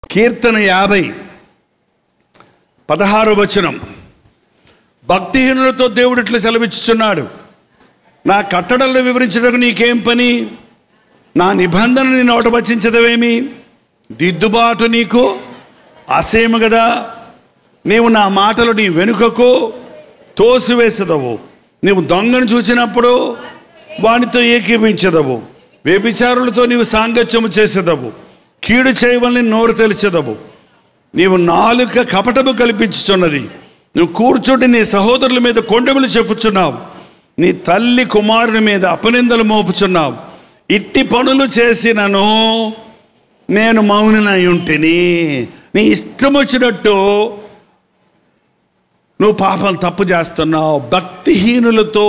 కీర్తన యాభై పదహారు వచనం భక్తిహీనులతో దేవుడు ఇట్లా సెలవిచ్చుచున్నాడు నా కట్టడలను వివరించడానికి నీకేం పని నా నిబంధనని నోట వచించదవేమి దిద్దుబాటు నీకు అసేమ కదా నీవు నా మాటలు నీ వెనుకకు తోసివేసదవు నీవు దొంగను చూచినప్పుడు వానితో ఏకీపించదవు వ్యభిచారులతో నీవు సాంగత్యము చేసేదవు కీడు చేయవలని నోరు తెలిచెదవు నీవు నాలుక కపటము కల్పించుచున్నది నువ్వు కూర్చుండి నీ సహోదరుల మీద కొండములు చెప్పుచున్నావు నీ తల్లి కుమారుని మీద అపనిందలు మోపుచున్నావు ఇట్టి పనులు చేసినను నేను మౌననై ఉంటిని నీ ఇష్టం వచ్చినట్టు నువ్వు పాపం తప్పు చేస్తున్నావు భక్తిహీనులతో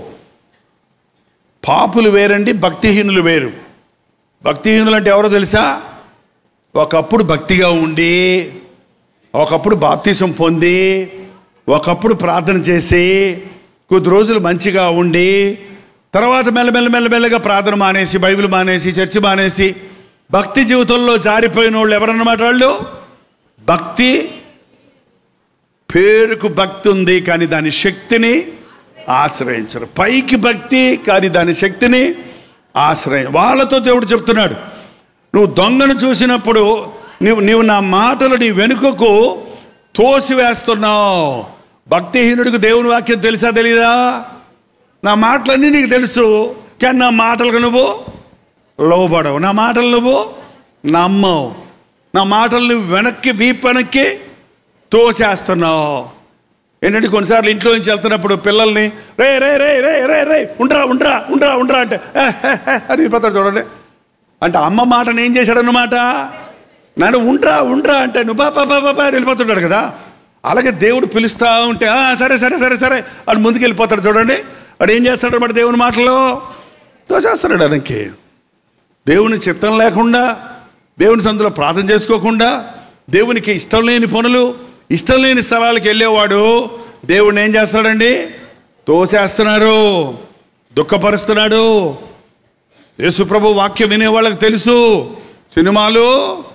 పాపులు వేరండి భక్తిహీనులు వేరు భక్తిహీనులు అంటే ఎవరో తెలుసా ఒకప్పుడు భక్తిగా ఉండి ఒకప్పుడు బాప్తీసం పొంది ఒకప్పుడు ప్రార్థన చేసి కొద్ది రోజులు మంచిగా ఉండి తర్వాత మెల్లమెల్ల మెల్లమెల్లగా ప్రార్థన మానేసి బైబిల్ మానేసి చర్చి మానేసి భక్తి జీవితంలో జారిపోయిన వాళ్ళు ఎవరన్నమాట వాళ్ళు భక్తి పేరుకు భక్తి ఉంది కానీ దాని శక్తిని ఆశ్రయించరు పైకి భక్తి కానీ దాని శక్తిని ఆశ్రయం వాళ్ళతో దేవుడు చెప్తున్నాడు నువ్వు దొంగను చూసినప్పుడు నువ్వు నీవు నా మాటలు నీ వెనుకకు తోసివేస్తున్నావు భక్తిహీనుడికి దేవుని వాక్యం తెలుసా తెలీదా నా మాటలన్నీ నీకు తెలుసు కానీ నా మాటలకు నువ్వు లోబడవు నా మాటలు నువ్వు నమ్మవు నా మాటలు నువ్వు వెనక్కి వీపు వెనక్కి తోసేస్తున్నావు ఏంటంటే కొన్నిసార్లు ఇంట్లో నుంచి వెళ్తున్నప్పుడు పిల్లల్ని రే రే రే రే రే రే ఉండరా ఉండరా ఉండరా ఉండరా అంటే "ఏ, ఏ, ఏ" అని వెళ్ళిపోతాడు చూడండి అంటే అమ్మ మాటను ఏం చేశాడన్నమాట నన్ను ఉండ్రా ఉండ్రా అంటే నువ్వు పాప పాప అని వెళ్ళిపోతుంటాడు కదా అలాగే దేవుడు పిలుస్తా ఉంటే "ఆ, సరే సరే సరే సరే అని ముందుకు వెళ్ళిపోతాడు చూడండి వాడు ఏం చేస్తాడు అన్నమాట దేవుని మాటలో తోచేస్తాడు వెనక్కి దేవుని చిత్తం లేకుండా దేవుని సందులో ప్రార్థన చేసుకోకుండా దేవునికి ఇష్టం లేని పనులు ఇష్టం లేని స్థలాలకు వెళ్ళేవాడు దేవుడిని ఏం చేస్తాడండి తోసేస్తున్నారు దుఃఖపరుస్తున్నాడు యేసుప్రభు వాక్యం వినే వాళ్ళకి తెలుసు సినిమాలు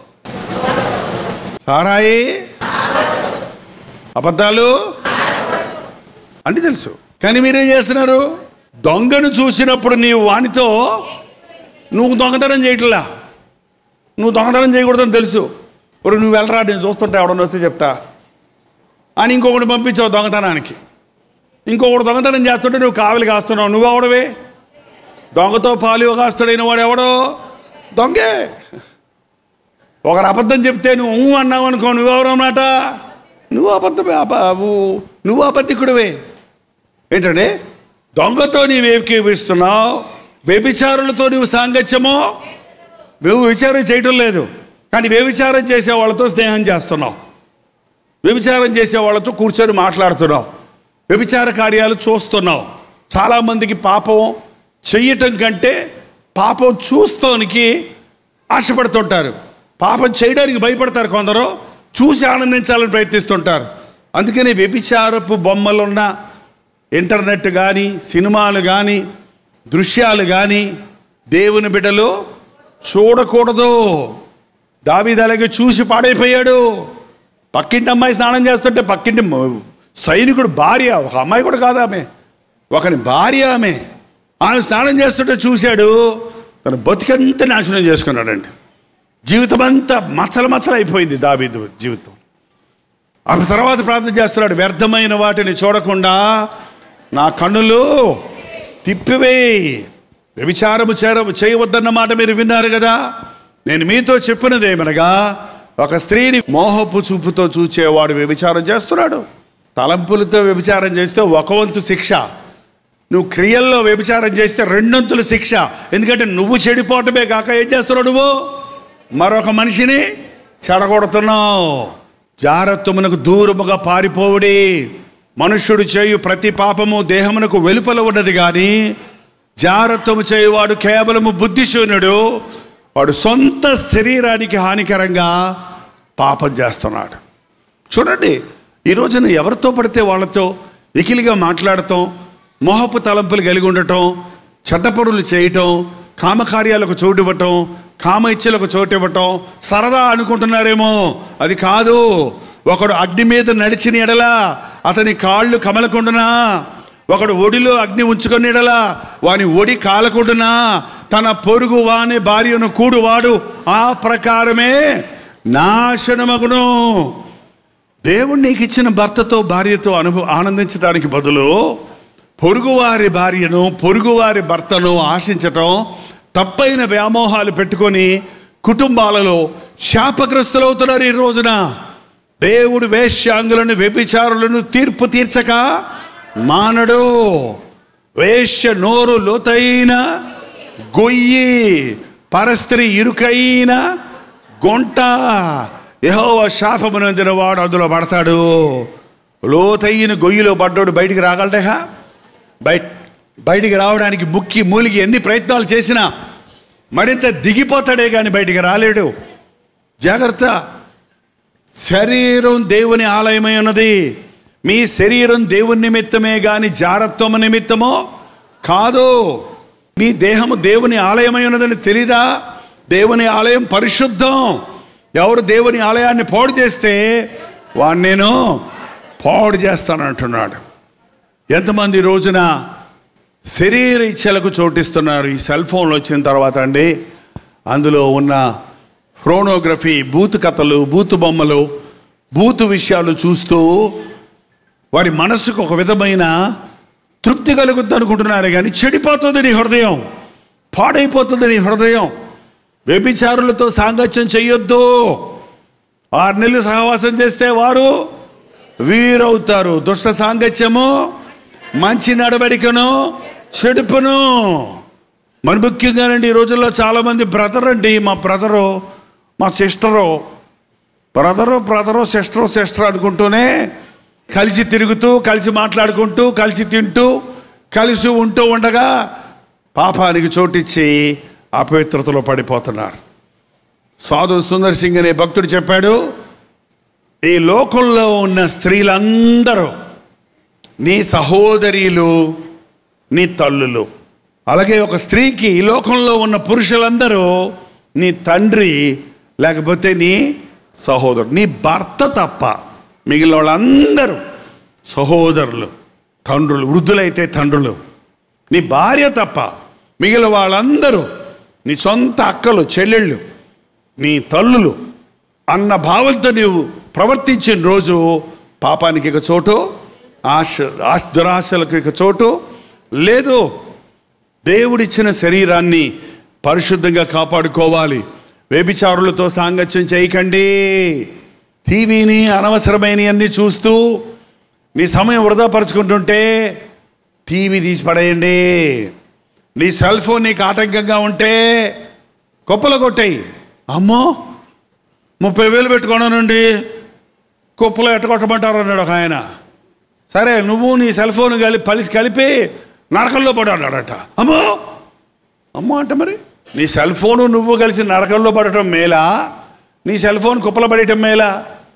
సారాయి అబద్ధాలు అన్నీ తెలుసు కానీ మీరేం చేస్తున్నారు దొంగను చూసినప్పుడు నీవు వానితో నువ్వు దొంగతనం చేయట్లా నువ్వు దొంగతనం చేయకూడదని తెలుసు ఇప్పుడు నువ్వు వెళ్ళరా నేను చూస్తుంటే ఎవడన్నా వస్తే చెప్తా అని ఇంకొకటి పంపించావు దొంగతనానికి ఇంకొకటి దొంగతనం చేస్తుంటే నువ్వు కావలి కాస్తున్నావు నువ్వు ఎవడవే దొంగతో పాలు కాస్తుడైన వాడు ఎవడో దొంగే ఒకరు అబద్ధం చెప్తే నువ్వు ఊ అన్నావు అనుకో నువ్వెవరు అన్నమాట నువ్వు అబద్ధమే అబ- నువ్వు నువ్వు అబద్ధికుడివే ఏంటంటే దొంగతో నీవు ఏకీపిస్తున్నావు వ్యభిచారులతో నువ్వు సాంగత్యమో నువ్వు విచారం చేయటం లేదు కానీ వ్యభిచారం చేసే వాళ్ళతో స్నేహం చేస్తున్నావు వ్యభిచారం చేసే వాళ్ళతో కూర్చొని మాట్లాడుతున్నావు వ్యభిచార కార్యాలు చూస్తున్నావు చాలామందికి పాపం చెయ్యటం కంటే పాపం చూస్తానికి ఆశపడుతుంటారు పాపం చేయడానికి భయపడతారు కొందరు చూసి ఆనందించాలని ప్రయత్నిస్తుంటారు అందుకని వ్యభిచారపు బొమ్మలున్న ఇంటర్నెట్ కానీ సినిమాలు కానీ దృశ్యాలు కానీ దేవుని బిడ్డలు చూడకూడదు దావీదు అలాగే చూసి పాడైపోయాడు పక్కింటి అమ్మాయి స్నానం చేస్తుంటే పక్కింటి మ- సైనికుడు భార్య ఒక అమ్మాయి కూడా కాదు ఆమె ఒకని భార్య ఆమె ఆమె స్నానం చేస్తుంటే చూశాడు తన బతికంతా నాశనం చేసుకున్నాడండి జీవితం అంతా మచ్చలు మచ్చలు అయిపోయింది దావీదు జీవితం ఆ తర్వాత ప్రార్థన చేస్తున్నాడు వ్యర్థమైన వాటిని చూడకుండా నా కన్నులు తిప్పివేయి వ్యభిచారము చేర చేయవద్దన్న మాట మీరు విన్నారు కదా నేను మీతో చెప్పినదేమనగా ఒక స్త్రీని మోహపు చూపుతో చూచేవాడు వ్యభిచారం చేస్తున్నాడు తలంపులతో వ్యభిచారం చేస్తే ఒక వంతు శిక్ష నువ్వు క్రియల్లో వ్యభిచారం చేస్తే రెండొంతుల శిక్ష ఎందుకంటే నువ్వు చెడిపోవటమే కాక ఏం చేస్తున్నావు నువ్వు మరొక మనిషిని చెడగొడుతున్నావు జారత్వమునకు దూరముగా పారిపోవుడి మనుష్యుడు చేయు ప్రతి పాపము దేహమునకు వెలుపల ఉన్నది కానీ జారత్వము చేయువాడు కేవలము బుద్ధిశూన్యుడు వాడు సొంత శరీరానికి హానికరంగా పాపం చేస్తున్నాడు చూడండి ఈ రోజున ఎవరితో పడితే వాళ్ళతో ఎకిలిగా మాట్లాడటం మోహపు తలంపులు కలిగి ఉండటం చెడ్డ పనులు చేయటం కామకార్యాలకు చోటు ఇవ్వటం కామ ఇచ్చలకు చోటు ఇవ్వటం సరదా అనుకుంటున్నారేమో అది కాదు ఒకడు అగ్ని మీద నడిచిన ఎడల అతని కాళ్ళు కమలకుండునా ఒకడు ఒడిలో అగ్ని ఉంచుకొని ఎడల వాని ఒడి కాలకుండునా తన పొరుగు వాని భార్యను కూడువాడు ఆ ప్రకారమే నాశనమగును దేవుడు నీకు ఇచ్చిన భర్తతో భార్యతో అనుభవ ఆనందించడానికి బదులు పొరుగువారి భార్యను పొరుగువారి భర్తను ఆశించటం తప్పైన వ్యామోహాలు పెట్టుకొని కుటుంబాలలో శాపగ్రస్తులవుతున్నారు ఈ రోజున దేవుడు వేశ్యాంగులను వ్యభిచారులను తీర్పు తీర్చక మానడు వేశ్య నోరు లోతైన గొయ్యి పరస్త్రీ ఇరుకైన గొంట యహోవ శాపమునందిన వాడు అందులో పడతాడు లోతైన గొయ్యిలో పడ్డాడు బయటికి రాగలటా బయట బయటికి రావడానికి ముక్కి మూలిగి ఎన్ని ప్రయత్నాలు చేసినా మరింత దిగిపోతాడే కానీ బయటికి రాలేడు జాగ్రత్త శరీరం దేవుని ఆలయమై ఉన్నది మీ శరీరం దేవుని నిమిత్తమే గాని జారత్వం నిమిత్తమో కాదు మీ దేహము దేవుని ఆలయమై ఉన్నదని తెలీదా దేవుని ఆలయం పరిశుద్ధం ఎవరు దేవుని ఆలయాన్ని పాడు చేస్తే వాడిని నేను పాడు చేస్తానంటున్నాడు ఎంతమంది ఈ రోజున శరీర ఇచ్చలకు చోటిస్తున్నారు ఈ సెల్ ఫోన్లు వచ్చిన తర్వాత అండి అందులో ఉన్న ఫ్రోనోగ్రఫీ బూతు కథలు బూతు బొమ్మలు బూతు విషయాలు చూస్తూ వారి మనసుకు ఒక విధమైన తృప్తి కలుగుద్ది అనుకుంటున్నారు కానీ చెడిపోతుంది నీ హృదయం పాడైపోతుంది నీ హృదయం వ్యభిచారులతో సాంగత్యం చెయ్యొద్దు ఆరు నెలలు సహవాసం చేస్తే వారు వీరవుతారు దుష్ట సాంగత్యము మంచి నడవడికను చెడుపును మరి ముఖ్యంగానండి ఈ రోజుల్లో చాలామంది బ్రదర్ అండి మా బ్రదరు మా sister brother brother sister sister అనుకుంటూనే కలిసి తిరుగుతూ కలిసి మాట్లాడుకుంటూ కలిసి తింటూ కలిసి ఉంటూ ఉండగా పాపానికి చోటిచ్చి అపవిత్రతలో పడిపోతున్నారు సాధు సుందర్ సింగ్ అనే భక్తుడు చెప్పాడు ఈ లోకంలో ఉన్న స్త్రీలందరూ నీ సహోదరీలు నీ తల్లులు అలాగే ఒక స్త్రీకి ఈ లోకంలో ఉన్న పురుషులందరూ నీ తండ్రి లేకపోతే నీ సహోదరుడు నీ భర్త తప్ప మిగిలిన వాళ్ళందరూ సహోదరులు తండ్రులు వృద్ధులైతే తండ్రులు నీ భార్య తప్ప మిగిలిన వాళ్ళందరూ నీ సొంత అక్కలు చెల్లెళ్ళు నీ తల్లులు అన్న భావంతో నీవు ప్రవర్తించిన రోజు పాపానికి ఇక చోటు ఆశ ఆశ దురాశలకు ఇక చోటు లేదు దేవుడిచ్చిన శరీరాన్ని పరిశుద్ధంగా కాపాడుకోవాలి వ్యభిచారులతో సాంగత్యం చేయకండి టీవీని అనవసరమైన అన్ని చూస్తూ నీ సమయం వృధా పరుచుకుంటుంటే టీవీ తీసి పడేయండి నీ సెల్ ఫోన్ నీకు ఆటంకంగా ఉంటే కుప్పలు కొట్టాయి అమ్మో ముప్పై వేలు పెట్టుకున్నానండి కుప్పలో ఎట్టగొట్టమంటారు అన్నాడు ఒక ఆయన సరే నువ్వు నీ సెల్ ఫోన్ కలిపి కలిసి కలిపి నరకంలో పడి అన్నాడట అమ్మో అమ్మో అంటే మరి నీ సెల్ ఫోను నువ్వు కలిసి నరకంలో పడటం మేలా నీ సెల్ ఫోన్ కుప్పలో పడటం మేలా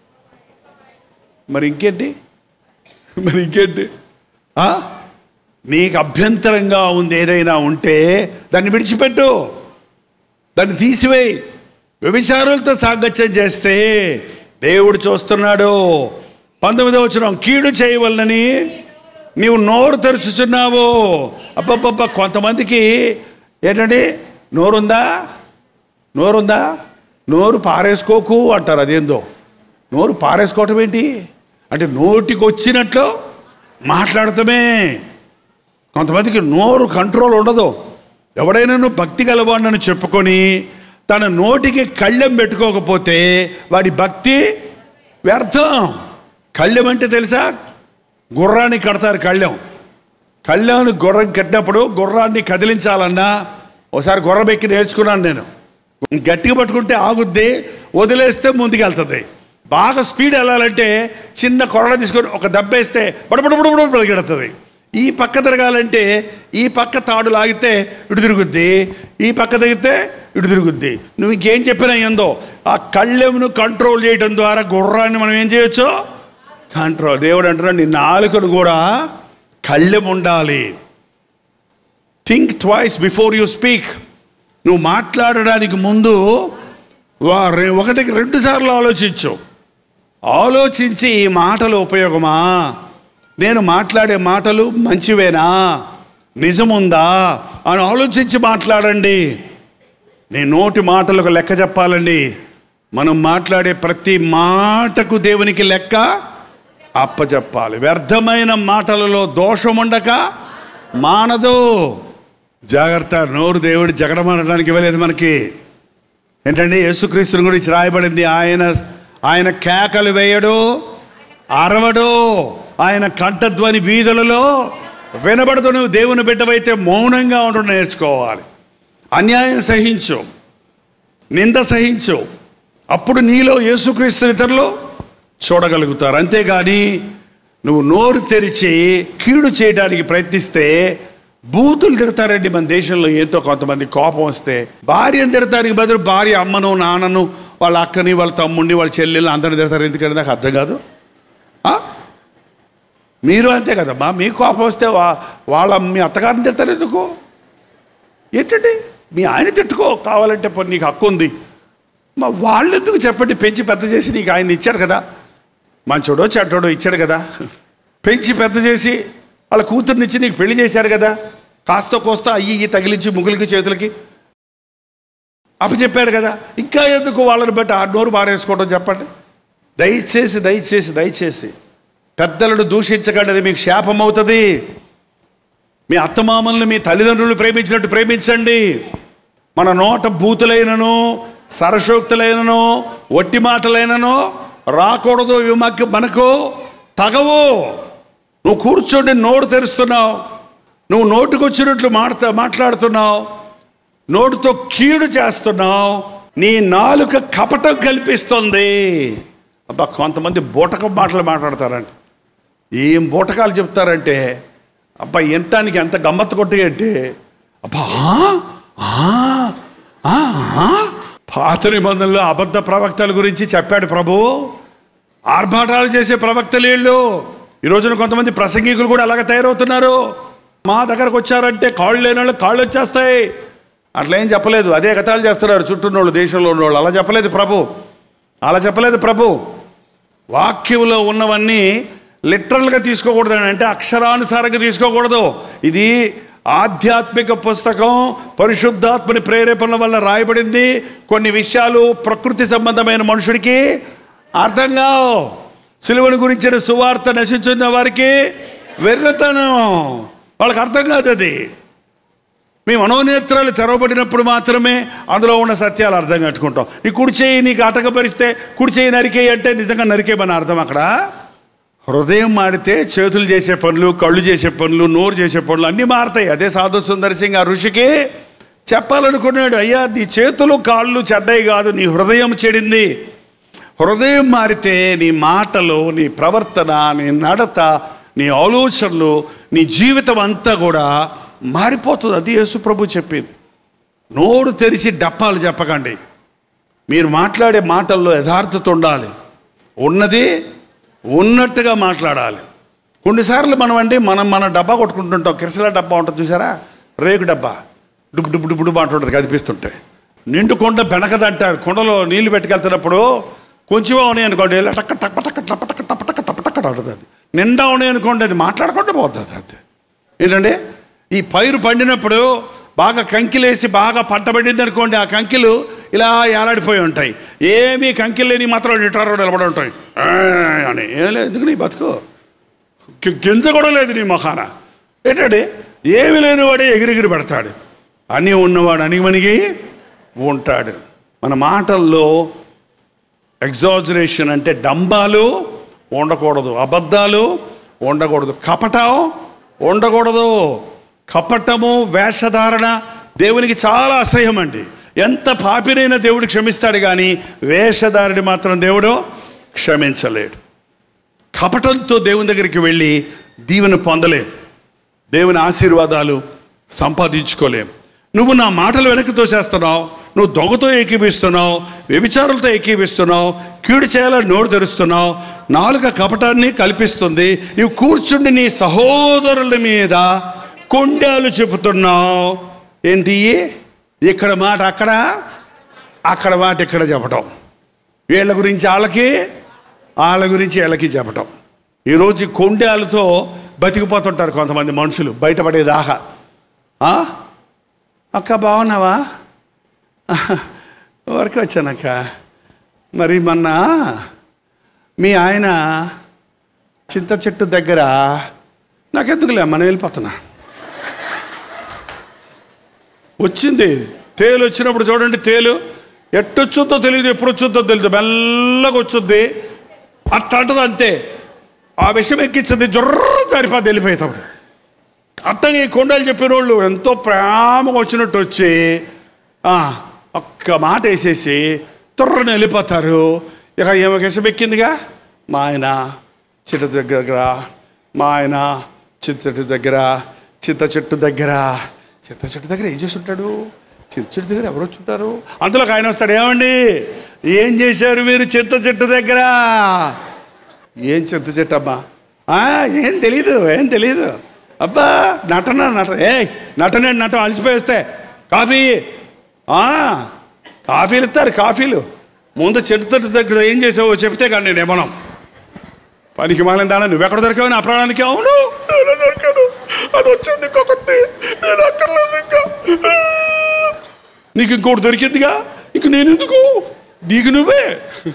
మరి ఇంకేంటి మరి ఇంకేంటి ఆ? నీకు అభ్యంతరంగా ఉంది ఏదైనా ఉంటే దాన్ని విడిచిపెట్టు దాన్ని తీసివేయి వ్యభిచారులతో సాంగత్యం చేస్తే దేవుడు చూస్తున్నాడు పంతొమ్మిదవ వచ్చిన కీడు చేయవలనని నీవు నోరు తెరుచుచున్నావు అబ్బబ్బబ్బ కొంతమందికి ఏంటండి నోరుందా నోరుందా నోరు పారేసుకోకు అంటారు అదేందో నోరు పారేసుకోవటం ఏంటి అంటే నోటికి వచ్చినట్లు మాట్లాడటమే కొంతమందికి నోరు కంట్రోల్ ఉండదు ఎవడైనా నువ్వు భక్తి గలవాడిని చెప్పుకొని తన నోటికి కళ్ళెం పెట్టుకోకపోతే వాడి భక్తి వ్యర్థం కళ్ళెం అంటే తెలుసా గుర్రాన్ని కడతారు కళ్ళెం కళ్యాణ్ గుర్రం కట్టినప్పుడు గుర్రాన్ని కదిలించాలన్నా ఒకసారి గుర్రం ఎక్కి నేర్చుకున్నాను నేను గట్టిగా పట్టుకుంటే ఆగుద్ది వదిలేస్తే ముందుకెళ్తుంది బాగా స్పీడ్ వెళ్ళాలంటే చిన్న కొరడ తీసుకొని ఒక దెబ్బేస్తే బడబడబడబడ పరిగెడుతుంది ఈ పక్క తిరగాలంటే ఈ పక్క తాడు లాగితే ఇటు తిరుగుద్ది ఈ పక్క తిరిగితే ఇటు తిరుగుద్ది నువ్వు ఇంకేం చెప్పినా ఏందో ఆ కళ్ళెమును కంట్రోల్ చేయడం ద్వారా గుర్రాన్ని మనం ఏం చేయొచ్చు కంట్రోల్ దేవుడు అంటున్నాడు నీ నాలుకను కూడా కళ్ళెం ఉండాలి think twice before you speak నువ్వు మాట్లాడడానికి ముందు వా- రె- ఒకటికి రెండు సార్లు ఆలోచించు ఆలోచించి ఈ మాటలు ఉపయోగమా నేను మాట్లాడే మాటలు మంచివేనా నిజముందా అని ఆలోచించి మాట్లాడండి నీ నోటి మాటలకు లెక్క చెప్పాలండి మనం మాట్లాడే ప్రతి మాటకు దేవునికి లెక్క అప్పచెప్పాలి వ్యర్థమైన మాటలలో దోషం ఉండక మానదు జాగ్రత్త నోరు దేవుడు జగడమనడానికి ఇవ్వలేదు మనకి ఏంటంటే యేసుక్రీస్తుని గురించి రాయబడింది ఆయన ఆయన కేకలు వేయడు అరవడు ఆయన కంఠధ్వని వీధులలో వినబడదు నువ్వు దేవుని బిడ్డవైతే మౌనంగా ఉండడం నేర్చుకోవాలి అన్యాయం సహించు నింద సహించు అప్పుడు నీలో యేసుక్రీస్తు ఇతరులు చూడగలుగుతారు అంతేగాని నువ్వు నోరు తెరిచి కీడు చేయడానికి ప్రయత్నిస్తే బూతులు తిడతారండి మన దేశంలో ఎంతో కొంతమంది కోపం వస్తే భార్యను తిడతానికి బదులు భార్య అమ్మను నాన్నను వాళ్ళ అక్కని వాళ్ళ తమ్ముడిని వాళ్ళ చెల్లెల్ని అందరిని తిడతారు ఎందుకంటే నాకు అర్థం కాదు ఆ? మీరు అంతే కదమ్మా మీ కోపం వస్తే వా- వాళ్ళ మీ అత్తగారిని తిడతారు ఎందుకు ఏంటండి మీ ఆయన తిట్టుకో కావాలంటే పోనీ నీకు హక్కు ఉంది మా వాళ్ళు ఎందుకు చెప్పండి పెంచి పెద్ద చేసి నీకు ఆయన ఇచ్చారు కదా మంచోడో చెడ్డోడో ఇచ్చాడు కదా పెంచి పెద్ద చేసి వాళ్ళ కూతుర్నిచ్చి నీకు పెళ్లి చేశారు కదా కాస్త కోస్త అయ్యి ఇయ్యి తగిలించి ముగ్గులకి చేతులకి అప్పచెప్పాడు కదా ఇంకా ఎందుకు వాళ్ళని బట్టి ఆ నోరు బారేసుకోవడం చెప్పండి దయచేసి దయచేసి దయచేసి పెద్దలను దూషించకండి అది మీకు శాపం అవుతుంది మీ అత్తమామల్ని మీ తల్లిదండ్రులు ప్రేమించినట్టు ప్రేమించండి మన నోట బూతులైనను సరసోక్తులైనను ఒట్టి మాటలైనను రాకూడదు ఇవి మాకు మనకు తగవు నువ్వు కూర్చోండి నోరు తెరుస్తున్నావు నువ్వు నోటికొచ్చినట్లు మాట్లా మాట్లాడుతున్నావు నోటితో కీడు చేస్తున్నావు నీ నాలుక కపటం కల్పిస్తుంది అబ్బా కొంతమంది బూటకం మాటలు మాట్లాడతారంట ఏం బూటకాలు చెప్తారంటే అబ్బా వినటానికి ఎంత గమ్మత్తు కొట్టాయంటే అబ్బా ఆ? ఆ? ఆ? ఆ? పాత నిబంధనలో అబద్ధ ప్రవక్తల గురించి చెప్పాడు ప్రభు ఆర్భాటాలు చేసే ప్రవక్తలు వీళ్ళు ఈ రోజున కొంతమంది ప్రసంగికులు కూడా అలాగ తయారవుతున్నారు మా దగ్గరకు వచ్చారంటే కాళ్ళు లేని వాళ్ళు కాళ్ళు వచ్చేస్తాయి అట్లా ఏం చెప్పలేదు అదే కథాలు చేస్తున్నారు చుట్టూ వాళ్ళు దేశంలో ఉన్నోళ్ళు అలా చెప్పలేదు ప్రభు అలా చెప్పలేదు ప్రభు వాక్యంలో ఉన్నవన్నీ లిటరల్గా తీసుకోకూడదు అని అంటే అక్షరానుసారంగా తీసుకోకూడదు ఇది ఆధ్యాత్మిక పుస్తకం పరిశుద్ధాత్మని ప్రేరేపణల వల్ల రాయబడింది కొన్ని విషయాలు ప్రకృతి సంబంధమైన మనుషుడికి అర్థం కావు సిలువను గురించిన సువార్త నశించున్న వారికి వెర్రతనం వాళ్ళకి అర్థం కాదు అది మీ మనోనేత్రాలు తెరవబడినప్పుడు మాత్రమే అందులో ఉన్న సత్యాలు అర్థం కట్టుకుంటాం నీ కుడి చేయి నీకు ఆటంకపరిస్తే కుడి చేయి నరికేయి అంటే నిజంగా నరికేమని అర్థం అక్కడ హృదయం మాడితే చేతులు చేసే పనులు కళ్ళు చేసే పనులు నోరు చేసే పనులు అన్నీ మారుతాయి అదే సాధు సుందర్ సింగ్ ఆ ఋషికి చెప్పాలనుకున్నాడు అయ్యా నీ చేతులు కాళ్ళు చెడ్డయి కాదు నీ హృదయం చెడింది హృదయం మారితే నీ మాటలు నీ ప్రవర్తన నీ నడత నీ ఆలోచనలు నీ జీవితం అంతా కూడా మారిపోతుంది అది యేసు ప్రభు చెప్పింది నోరు తెరిచి డప్పాలు చెప్పకండి మీరు మాట్లాడే మాటల్లో యథార్థత ఉండాలి ఉన్నది ఉన్నట్టుగా మాట్లాడాలి కొన్నిసార్లు మనం అంటే మనం మన డబ్బా కొట్టుకుంటుంటాం కిరసల డబ్బా ఉంటుంది చూసారా రేకు డబ్బా డుబ్బు డుబ్బు డుబ్బు డుబ్బు అంటుంటుంది కనిపిస్తుంటే నిండు కొండ బెనకదంటారు కొండలో నీళ్లు పెట్టుకెళ్తున్నప్పుడు కొంచెం ఉన్నాయి అనుకోండి ఇలా టక్క టక్క టక్క టప్ప టక్క టప్ప టక్క టప్ప టక్క అంటుంది అది నిండా ఉన్నాయి అనుకోండి అది మాట్లాడుకుంటూ పోతుంది అది ఏంటంటే ఈ పైరు పండినప్పుడు బాగా కంకిలేసి బాగా పంట పడింది అనుకోండి ఆ కంకిలు ఇలా ఏలాడిపోయి ఉంటాయి ఏమీ కంకిలు లేని మాత్రం నిటారు నిలబడి ఉంటాయి ఆ అని ఏం లేదు ఎందుకు నీ బతుకు గి- గింజ కూడా లేదు నీ మొఖాన ఏంటంటే ఏమి లేనివాడే ఎగిరెగిరి పడతాడు అన్నీ ఉన్నవాడు అణిగిమణిగి ఉంటాడు మన మాటల్లో ఎగ్జాజరేషన్ అంటే డంబాలు ఉండకూడదు అబద్ధాలు ఉండకూడదు కపటం ఉండకూడదు కపటము వేషధారణ దేవునికి చాలా అసహ్యం అండి ఎంత పాపినైనా దేవుడు క్షమిస్తాడు కానీ వేషధారిని మాత్రం దేవుడు క్షమించలేడు కపటంతో దేవుని దగ్గరికి వెళ్ళి దీవెన పొందలేం దేవుని ఆశీర్వాదాలు సంపాదించుకోలేం నువ్వు నా మాటలు వెనక్కి తోసేస్తున్నావు నువ్వు దొంగతో ఏకీపిస్తున్నావు వ్యభిచారులతో ఏకీపిస్తున్నావు కీడు చేయాలని నోరు తెరుస్తున్నావు నాలుక కపటాన్ని కల్పిస్తుంది నువ్వు కూర్చుండి నీ సహోదరుల మీద కొండాలు చెబుతున్నావు ఏంటి ఇక్కడ మాట అక్కడ అక్కడ మాట ఇక్కడ చెప్పటం వీళ్ళ గురించి వాళ్ళకి వాళ్ళ గురించి వీళ్ళకి చెప్పటం ఈరోజు ఈ కొండేలతో బతికిపోతుంటారు కొంతమంది మనుషులు బయటపడేదాకా ఆ? అక్క బాగున్నావా వరకు వచ్చానక్క మరి మొన్న మీ ఆయన చింత చెట్టు దగ్గర నాకెందుకులే మనం వెళ్ళిపోతున్నా వచ్చింది తేలు వచ్చినప్పుడు చూడండి తేలు ఎట్టొచ్చుద్దో తెలియదు ఎప్పుడు వచ్చుద్దో తెలియదు మెల్లగా వచ్చుద్ది అట్లా అంటది అంతే ఆ విషయం ఎక్కించింది జొర్ర జారిపోద్ది వెళ్ళిపోయేటప్పుడు అట్టగా ఈ కొండలు చెప్పిన వాళ్ళు ఎంతో ప్రేమగా వచ్చినట్టు వచ్చి ఆ, ఒక్క మాట వేసేసి త్వరని వెళ్ళిపోతారు ఇక ఏమో విషయం ఎక్కిందిగా మా ఆయన చింత దగ్గర మా ఆయన చింత చెట్టు దగ్గర చింత చెట్టు దగ్గర చింత చెట్టు దగ్గర ఏం చేసి ఉంటాడు చింత చెట్టు దగ్గర ఎవరు వచ్చి ఉంటారు అందులో ఒక ఆయన వస్తాడు ఏమండి ఏం చేశారు మీరు చింత చెట్టు దగ్గర ఏం చింత చెట్టు అమ్మా ఆ, ఏం తెలీదు ఏం తెలీదు అబ్బా నటన నటన ఏ నటన నటన అలసిపోయేస్తే కాఫీ ఆ, కాఫీలు ఇస్తారు కాఫీలు ముందు చెట్టు తట్టు దగ్గర ఏం చేసావో చెప్తే కానీ నేను ఇవ్వను పనికి మాలిన దాని నువ్వు ఎక్కడ దొరికావు నా ప్రాణానికి అవును నేను దొరికాను అది వచ్చింది ఇంకొకటి నేను అక్కర్లేదు ఇంకా నీకు ఇంకోటి దొరికిందిగా ఇంక నేను ఎందుకు నీకు నువ్వే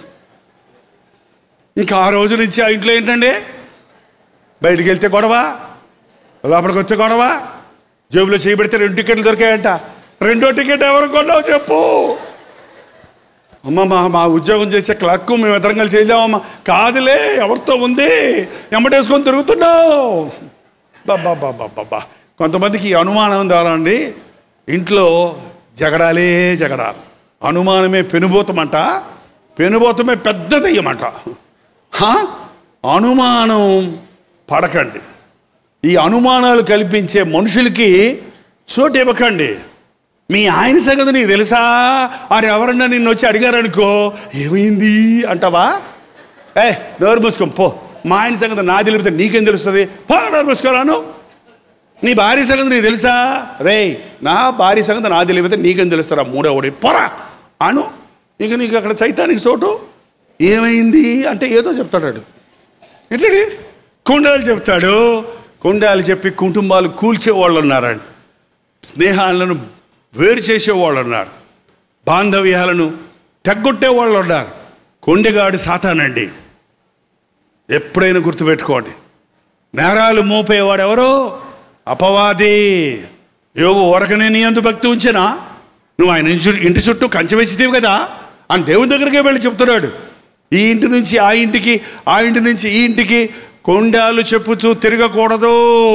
ఇంకా ఆ రోజు నుంచి ఆ ఇంట్లో ఏంటండి బయటికి వెళ్తే గొడవ లోపలికి వస్తే గొడవ జేబులో చేయబెడితే రెండు టికెట్లు దొరికాయంట రెండో టికెట్ ఎవరు కొన్నావు చెప్పు అమ్మ మా మా ఉద్యోగం చేసే క్లర్క్ మేము ఇద్దరం కలిసి వెళ్ళామమ్మా కాదులే ఎవరితో ఉంది ఎమ్మటేసుకొని తిరుగుతున్నావు బాబా బాబా బాబా కొంతమందికి ఈ అనుమానం ద్వారా అండి ఇంట్లో జగడాలే జగడాలు అనుమానమే పెనుభూతమంట పెనుభూతమే పెద్ద దెయ్యమంట హా? అనుమానం పడకండి ఈ అనుమానాలు కల్పించే మనుషులకి చోటు ఇవ్వకండి మీ ఆయన సంగతి నీకు తెలుసా వారు ఎవరన్నా నిన్ను వచ్చి అడిగారనుకో ఏమైంది అంటావా ఏ నోరు మూసుకోం పో మా ఆయన సంగతి నా తెలిపితే నీకేం తెలుస్తుంది పో నోరు మూసుకోరాను నీ భార్య సంగతి నీకు తెలుసా రే నా భార్య సంగతి నా తెలిపితే నీకేం తెలుస్తారా మూడో ఒకటి పోరా అను ఇక నీకు అక్కడ చైతానికి చోటు ఏమైంది అంటే ఏదో చెప్తాడు ఏంటండి కుండాలు చెప్తాడు కుండాలు చెప్పి కుటుంబాలు కూల్చేవాళ్ళు ఉన్నారండి స్నేహాలను వేరు చేసేవాళ్ళు ఉన్నారు బాంధవ్యాలను తెగ్గొట్టే వాళ్ళు ఉన్నారు కొండెగాడు సాతానండి ఎప్పుడైనా గుర్తుపెట్టుకోండి నేరాలు మోపేవాడు ఎవరో అపవాది యోగు ఊరకనే నీ అందు భక్తి ఉంచినా నువ్వు ఆయన ఇంటి ఇంటి చుట్టూ కంచె వేసిదేవి కదా అని దేవుని దగ్గరికే వెళ్ళి చెప్తున్నాడు ఈ ఇంటి నుంచి ఆ ఇంటికి ఆ ఇంటి నుంచి ఈ ఇంటికి కొండాలు చెప్పుచూ తిరగకూడదు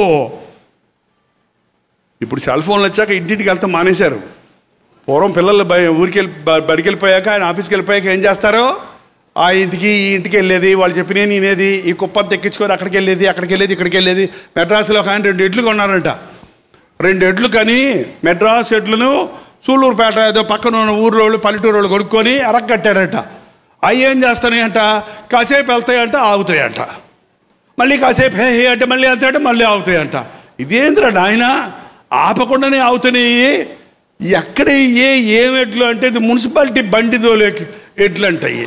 ఇప్పుడు సెల్ ఫోన్లు వచ్చాక ఇంటింటికి వెళ్తాం మానేశారు పూర్వం పిల్లలు బయ ఊరికి వెళ్ళి బ- బడికి వెళ్ళిపోయాక ఆయన ఆఫీస్కి వెళ్ళిపోయాక ఏం చేస్తారో ఆ ఇంటికి ఈ ఇంటికి వెళ్ళేది వాళ్ళు చెప్పినే నేనేది ఈ కుప్పని తెక్కించుకొని అక్కడికి వెళ్ళేది అక్కడికి వెళ్ళేది ఇక్కడికి వెళ్ళేది మెడ్రాసులో ఒక ఆయన రెండు ఎడ్లు కొన్నారంట రెండు ఎడ్లు కానీ మెడ్రాస్ ఎడ్లను సూళ్ళూరుపేట ఏదో పక్కన ఉన్న ఊర్లో వాళ్ళు పల్లెటూరు వాళ్ళు కొనుక్కొని అరక్కట్టాడట అవి ఏం చేస్తాయంట కాసేపు వెళ్తాయంట ఆగుతాయంట మళ్ళీ కాసేపు హే హే అంటే మళ్ళీ వెళ్తాయంట మళ్ళీ ఆగుతాయంట ఇదేంద్రా నాయన ఆపకుండానే ఆగుతున్నాయి ఎక్కడ ఏ ఏం ఎడ్లు అంటే ఇది మున్సిపాలిటీ బండి దోలేకి ఎడ్లు అంటాయి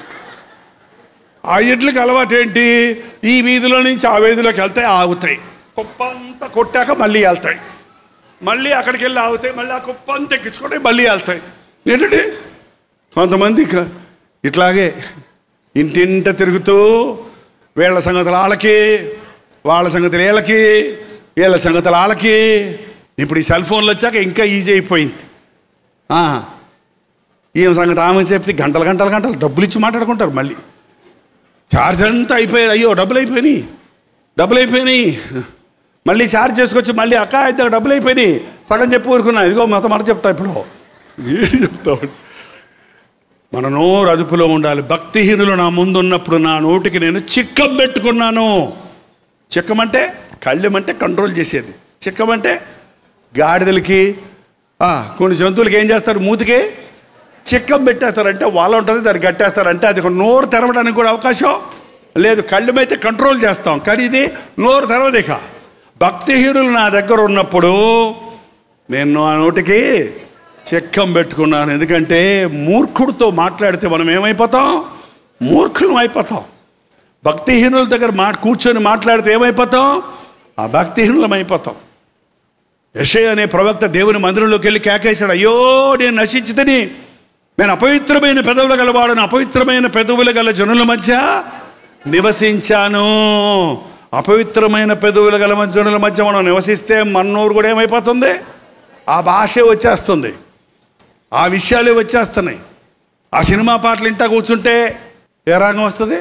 ఆ ఎడ్లకి అలవాటు ఏంటి ఈ వీధిలో నుంచి ఆ వీధిలోకి వెళ్తాయి ఆగుతాయి కుప్ప అంతా కొట్టాక మళ్ళీ వెళ్తాయి మళ్ళీ అక్కడికి వెళ్ళి ఆగుతాయి మళ్ళీ ఆ కుప్ప అంతా ఎక్కించుకొని మళ్ళీ వెళ్తాయి ఏంటండి కొంతమంది ఇక ఇట్లాగే ఇంటింట తిరుగుతూ వీళ్ళ సంగతులు వాళ్ళకి వాళ్ళ సంగతులు వీళ్ళకి వీళ్ళ సంగతులు వాళ్ళకి ఇప్పుడు ఈ సెల్ ఫోన్లు వచ్చాక ఇంకా ఈజీ అయిపోయింది ఆ, ఈమె సంగతి ఆమె చెప్తే గంటలు గంటలు గంటలు డబ్బులు ఇచ్చి మాట్లాడుకుంటారు మళ్ళీ ఛార్జ్ అంతా అయిపోయాయి అయ్యో డబ్బులు అయిపోయినాయి డబ్బులు అయిపోయినాయి మళ్ళీ ఛార్జ్ చేసుకొచ్చి మళ్ళీ అక్క అయితే డబ్బులు అయిపోయినాయి సగం చెప్పి ఊరుకున్నా ఇదిగో మొత్తం మాట చెప్తా ఇప్పుడు ఏం చెప్తావు మన నోరు అదుపులో ఉండాలి భక్తిహీనులు నా ముందున్నప్పుడు నా నోటికి నేను చిక్కం పెట్టుకున్నాను చిక్కమంటే కళ్ళెమంటే కంట్రోల్ చేసేది చిక్కమంటే గాడిదలకి ఆ, కొన్ని జంతువులకి ఏం చేస్తారు మూతికి చిక్కం పెట్టేస్తారంటే వాళ్ళ ఉంటుంది దాన్ని కట్టేస్తారంటే అది ఒక నోరు తెరవడానికి కూడా అవకాశం లేదు కళ్ళమైతే కంట్రోల్ చేస్తాం కానీ ఇది నోరు తెరవదు ఇక భక్తిహీనులు నా దగ్గర ఉన్నప్పుడు నేను నా నోటికి చెక్కం పెట్టుకున్నాను ఎందుకంటే మూర్ఖుడితో మాట్లాడితే మనం ఏమైపోతాం మూర్ఖులం అయిపోతాం భక్తిహీనుల దగ్గర మా కూర్చొని మాట్లాడితే ఏమైపోతాం ఆ భక్తిహీనులం అయిపోతాం యషయ అనే ప్రవక్త దేవుని మందిరంలోకి వెళ్ళి కేకేశాడు అయ్యో నేను నశించితని నేను అపవిత్రమైన పెదవులు గలవాడను అపవిత్రమైన పెదవులు గల జనుల మధ్య నివసించాను అపవిత్రమైన పెదవులు గల జనుల మధ్య మనం నివసిస్తే మన్నూరు కూడా ఏమైపోతుంది ఆ భాషే వచ్చేస్తుంది ఆ విషయాలే వచ్చేస్తున్నాయి ఆ సినిమా పాటలు ఇంటా కూర్చుంటే ఏ రాగం వస్తుంది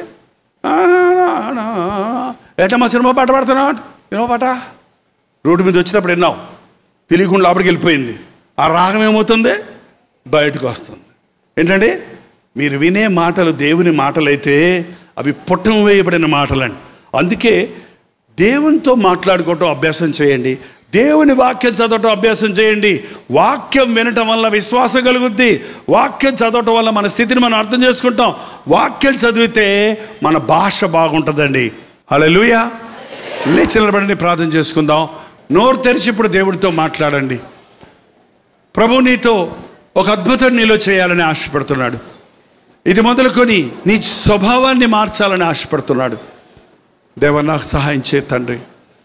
ఏటమ్మా సినిమా పాట పాడుతున్నావు సినిమా పాట రోడ్డు మీద వచ్చినప్పుడు విన్నావు తెలియకుండా లోపలికి వెళ్ళిపోయింది ఆ రాగం ఏమవుతుంది బయటకు వస్తుంది ఏంటండి మీరు వినే మాటలు దేవుని మాటలైతే అవి పుట్టం వేయబడిన మాటలండి అందుకే దేవునితో మాట్లాడుకోవటం అభ్యాసం చేయండి దేవుని వాక్యం చదవటం అభ్యాసం చేయండి వాక్యం వినటం వల్ల విశ్వాసం కలుగుద్ది వాక్యం చదవటం వల్ల మన స్థితిని మనం అర్థం చేసుకుంటాం వాక్యం చదివితే మన భాష బాగుంటుందండి అలా లూయా లేచి నిలబడండి ప్రార్థన చేసుకుందాం నోరు తెరిచి ఇప్పుడు దేవుడితో మాట్లాడండి ప్రభు నీతో ఒక అద్భుతం నీలో చేయాలని ఆశపడుతున్నాడు ఇది మొదలుకొని నీ స్వభావాన్ని మార్చాలని ఆశపడుతున్నాడు దేవ నాకు సహాయం చే తండ్రి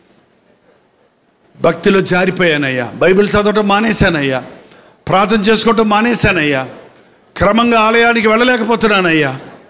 భక్తిలో జారిపోయానయ్యా బైబిల్ చదవటం మానేశానయ్యా ప్రార్థన చేసుకోవటం మానేశానయ్యా క్రమంగా ఆలయానికి వెళ్ళలేకపోతున్నానయ్యా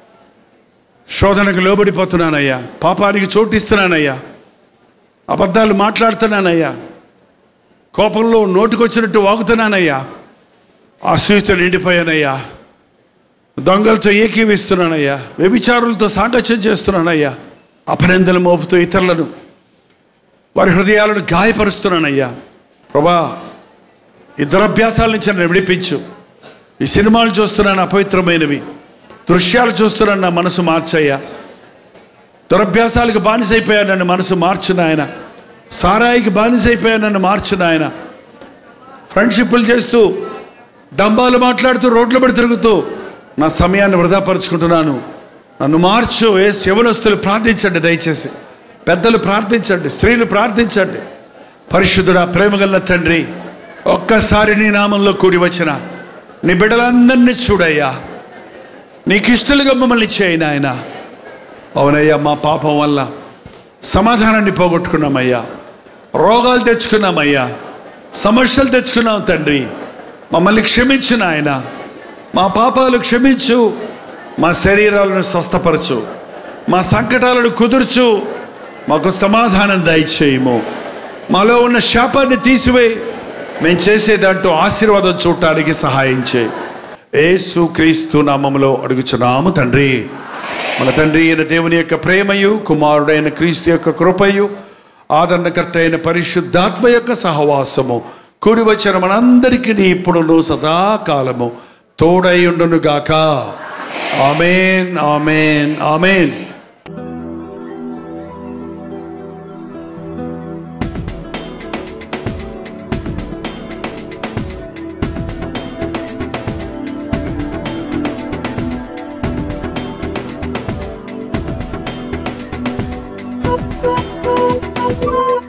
శోధనకు లోబడిపోతున్నానయ్యా పాపానికి చోటిస్తున్నానయ్యా అబద్ధాలు మాట్లాడుతున్నానయ్యా కోపంలో నోటికొచ్చినట్టు వాగుతున్నానయ్యా అసూయతో నిండిపోయానయ్యా దొంగలతో ఏకీవిస్తున్నానయ్యా వ్యభిచారులతో సాంగత్యం చేస్తున్నానయ్యా అపనిందలు మోపుతూ ఇతరులను వారి హృదయాలను గాయపరుస్తున్నానయ్యా ప్రభా ఈ దురభ్యాసాల నుంచి నన్ను విడిపించు ఈ సినిమాలు చూస్తున్నాను అపవిత్రమైనవి దృశ్యాలు చూస్తున్నాను నా మనసు మార్చయ్యా దురభ్యాసాలకు బానిసైపోయా నన్ను మనసు మార్చు నాయన సారాయికి బానిసైపోయా నన్ను మార్చు నాయన ఫ్రెండ్షిప్లు చేస్తూ డంబాలు మాట్లాడుతూ రోడ్ల పడి తిరుగుతూ నా సమయాన్ని వృధాపరుచుకుంటున్నాను నన్ను మార్చు ఏ శివనస్తులు ప్రార్థించండి దయచేసి పెద్దలు ప్రార్థించండి స్త్రీలు ప్రార్థించండి పరిశుద్ధుడా ప్రేమగల్ల తండ్రి ఒక్కసారి నీ నామంలో కూడి వచ్చిన నీ బిడ్డలందరినీ చూడయ్యా నీకు ఇష్టలుగా మమ్మల్ని చేయి నాయన అవునయ్యా మా పాపం వల్ల సమాధానాన్ని పోగొట్టుకున్నామయ్యా రోగాలు తెచ్చుకున్నామయ్యా సమస్యలు తెచ్చుకున్నాం తండ్రి మమ్మల్ని క్షమించు నాయన మా పాపాలు క్షమించు మా శరీరాలను స్వస్థపరచు మా సంకటాలను కుదుర్చు మాకు సమాధానం దయచేయము మాలో ఉన్న శాపాన్ని తీసివేయి మేము చేసేదంటూ ఆశీర్వాదం చూడటానికి సహాయం చేయి ఏసు క్రీస్తు నామములో అడుగుచున్నాము తండ్రి మన తండ్రి అయిన దేవుని యొక్క ప్రేమయు కుమారుడైన క్రీస్తు యొక్క కృపయు ఆదరణకర్త అయిన పరిశుద్ధాత్మ యొక్క సహవాసము కూడి వచ్చిన మనందరికీ ఇప్పుడు సదాకాలము తోడై ఉండును గాక amen amen amen Thank you.